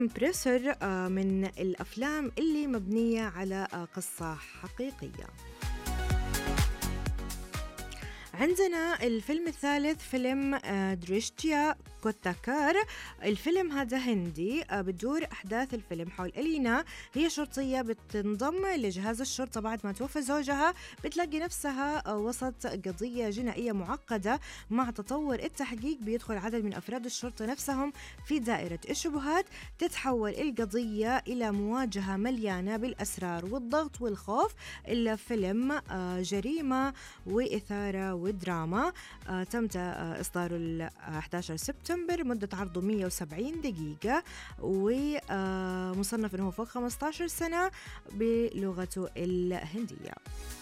بريسر آه، من الأفلام اللي مبنية على آه، قصة حقيقية عندنا الفيلم الثالث فيلم آه، دريشتيا كوتاكار الفيلم هذا هندي آه، بتدور أحداث الفيلم حول ألينا هي شرطية بتنضم لجهاز الشرطة بعد ما توفى زوجها بتلاقي نفسها آه، وسط قضية جنائية معقدة مع تطور التحقيق بيدخل عدد من أفراد الشرطة نفسهم في دائرة الشبهات تتحول القضية إلى مواجهة مليانة بالأسرار والضغط والخوف الفيلم جريمة وإثارة ودراما تم إصداره ال 11 سبتمبر سبتمبر مدة عرضه 170 دقيقة ومصنف أنه فوق 15 سنة بلغته الهندية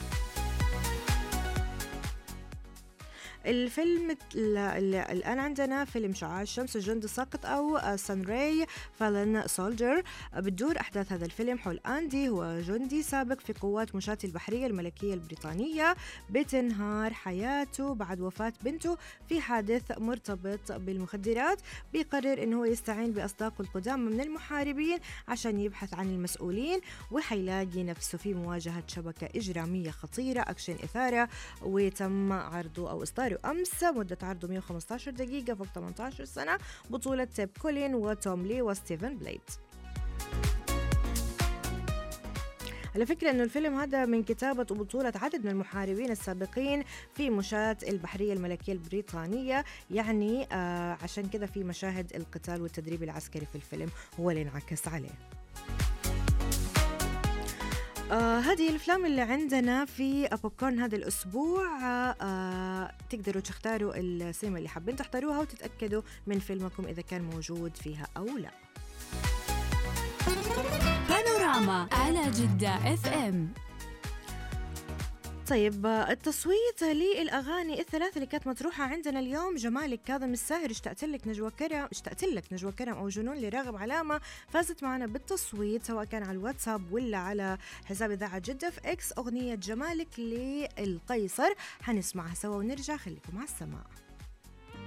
الفيلم الآن عندنا فيلم شعاع الشمس الجندي الساقط أو سان راي فالن سولجر بتدور أحداث هذا الفيلم حول أندي هو جندي سابق في قوات مشاة البحرية الملكية البريطانية بتنهار حياته بعد وفاة بنته في حادث مرتبط بالمخدرات بيقرر أنه يستعين بأصداقه القدامى من المحاربين عشان يبحث عن المسؤولين وحيلاقي نفسه في مواجهة شبكة إجرامية خطيرة أكشن إثارة وتم عرضه أو إصداره أمس مدة عرضه 115 دقيقة فوق 18 سنة بطولة تيب كولين وتوم لي وستيفن بليد على فكرة أنه الفيلم هذا من كتابة وبطولة عدد من المحاربين السابقين في مشاة البحرية الملكية البريطانية يعني آه عشان كذا في مشاهد القتال والتدريب العسكري في الفيلم هو اللي انعكس عليه آه هذه الافلام اللي عندنا في بوب كورن هذا الاسبوع آه تقدروا تختاروا السينما اللي حابين تحضروها وتتاكدوا من فيلمكم اذا كان موجود فيها او لا بانوراما على جدة اف ام طيب التصويت للاغاني الثلاث اللي كانت مطروحه عندنا اليوم جمالك كاظم الساهر اشتقت لك نجوى كرم اشتقت لك نجوى كرم او جنون لراغب علامه فازت معنا بالتصويت سواء كان على الواتساب ولا على حساب اذاعه جده في اكس اغنيه جمالك للقيصر حنسمعها سوا ونرجع خليكم على السماع